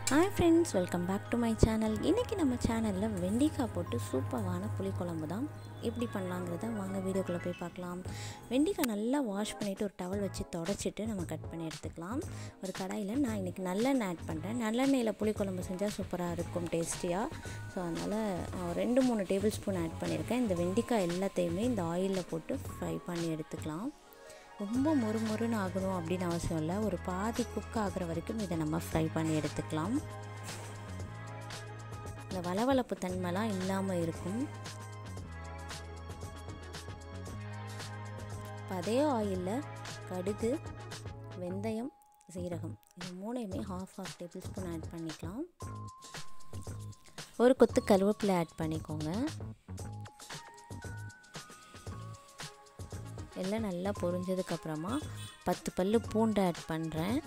hi friends welcome back to my channel இன்றைக்கி நம்ம சேனலில் வெண்டிக்காய் போட்டு சூப்பரான புளிக்குழம்பு தான் எப்படி பண்ணலாங்கிறத வாங்க வீடியோக்குள்ளே போய் பார்க்கலாம் வெண்டிக்காய் நல்லா வாஷ் பண்ணிவிட்டு ஒரு டவல் வச்சு தொடச்சிட்டு நம்ம கட் பண்ணி எடுத்துக்கலாம் ஒரு கடாயில் நான் இன்றைக்கி நல்லெண்ணெய் ஆட் பண்ணுறேன் நல்லெண்ணெயில் புளிக்குழம்பு செஞ்சால் சூப்பராக இருக்கும் டேஸ்டியாக ஸோ அதனால் நான் ஒரு ரெண்டு மூணு டேபிள் ஸ்பூன் ஆட் பண்ணியிருக்கேன் இந்த வெண்டிக்காய் எல்லாத்தையுமே இந்த ஆயிலில் போட்டு ஃப்ரை பண்ணி எடுத்துக்கலாம் ரொம்ப மொறு மொறுன்னு ஆகணும் அப்படின்னு அவசியம் இல்லை ஒரு பாதி குக் ஆகிற வரைக்கும் இதை நம்ம ஃப்ரை பண்ணி எடுத்துக்கலாம் இந்த வளவளப்பு தன்மைலாம் இல்லாமல் இருக்கும் இப்போ அதே ஆயிலில் கடுகு வெந்தயம் சீரகம் இது மூணையுமே half half tablespoon add பண்ணிக்கலாம் ஒரு கொத்து கருவேப்பிலை ஆட் பண்ணிக்கோங்க எல்லாம் நல்லா பொரிஞ்சதுக்கப்புறமா பத்து பல் பூண்டு ஆட் பண்ணுறேன்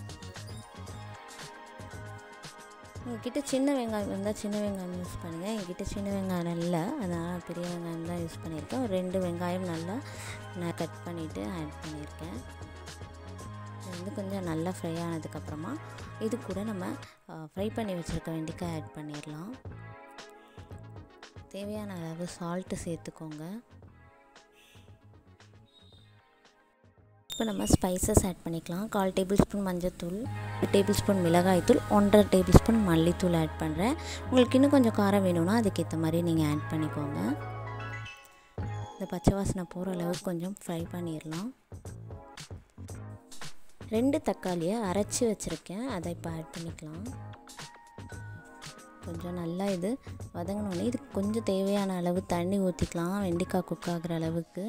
உங்ககிட்ட சின்ன வெங்காயம் இருந்தால் சின்ன வெங்காயம் யூஸ் பண்ணுங்கள் என்கிட்ட சின்ன வெங்காயம் இல்லை அதனால் பெரிய வெங்காயம் தான் யூஸ் பண்ணியிருக்கேன் ஒரு ரெண்டு வெங்காயம் நல்லா நான் கட் பண்ணிவிட்டு ஆட் பண்ணியிருக்கேன் இது வந்து கொஞ்சம் நல்லா ஃப்ரை ஆனதுக்கப்புறமா இது கூட நம்ம ஃப்ரை பண்ணி வச்சுருக்க வெண்டிக்காய் ஆட் பண்ணிடலாம் தேவையான அளவு சால்ட்டு சேர்த்துக்கோங்க இப்போ நம்ம ஸ்பைசஸ் ஆட் பண்ணிக்கலாம் கால் டேபிள் ஸ்பூன் மஞ்சள்தூள் டேபிள் ஸ்பூன் மிளகாய்த்தூள் ஒன்றரை டேபிள் ஸ்பூன் மல்லித்தூள் ஆட் பண்ணுறேன் உங்களுக்கு இன்னும் கொஞ்சம் காரம் வேணும்னா அதுக்கேற்ற மாதிரி நீங்கள் ஆட் பண்ணிக்கோங்க இந்த பச்சை வாசனை போகிற அளவுக்கு கொஞ்சம் ஃப்ரை பண்ணிடலாம் ரெண்டு தக்காளியை அரைச்சி வச்சுருக்கேன் அதை இப்போ ஆட் பண்ணிக்கலாம் கொஞ்சம் நல்லா இது வதங்கினோடனே இது கொஞ்சம் தேவையான அளவு தண்ணி ஊற்றிக்கலாம் வெண்டிக்காய் குக் ஆகிற அளவுக்கு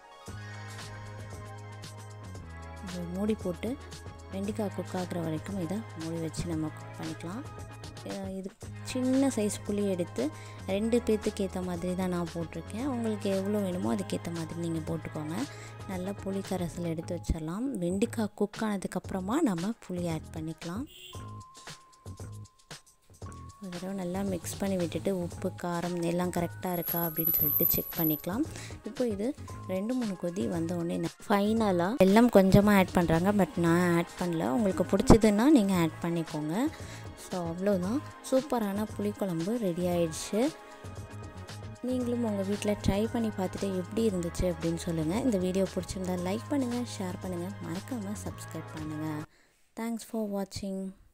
மூடி போட்டு வெண்டிக்காய் குக் ஆகிற வரைக்கும் இதை மூடி வச்சு நம்ம குக் பண்ணிக்கலாம் இது சின்ன சைஸ் புளி எடுத்து ரெண்டு பேர்த்துக்கு ஏற்ற மாதிரி தான் நான் போட்டிருக்கேன் உங்களுக்கு எவ்வளோ வேணுமோ அதுக்கேற்ற மாதிரி நீங்கள் போட்டுக்கோங்க நல்லா புளி கரைசல் எடுத்து வச்சிடலாம் வெண்டிக்காய் குக் ஆனதுக்கப்புறமா நம்ம புளி ஆட் பண்ணிக்கலாம் ஒரு தடவை நல்லா மிக்ஸ் பண்ணி விட்டுட்டு உப்பு காரம் எல்லாம் கரெக்டாக இருக்கா அப்படின்னு சொல்லிட்டு செக் பண்ணிக்கலாம் இப்போ இது ரெண்டு மூணு கொதி வந்த உடனே ஃபைனலாக எல்லாம் கொஞ்சமாக ஆட் பண்ணுறாங்க பட் நான் ஆட் பண்ணல உங்களுக்கு பிடிச்சதுன்னா நீங்கள் ஆட் பண்ணிக்கோங்க ஸோ அவ்வளோதான் சூப்பரான புளிக்குழம்பு ரெடி ஆயிடுச்சு நீங்களும் உங்கள் வீட்டில் ட்ரை பண்ணி பார்த்துட்டு எப்படி இருந்துச்சு அப்படின்னு சொல்லுங்கள் இந்த வீடியோ பிடிச்சிருந்தா லைக் பண்ணுங்கள் ஷேர் பண்ணுங்கள் மறக்காமல் சப்ஸ்கிரைப் பண்ணுங்கள் தேங்க்ஸ் ஃபார் வாட்சிங்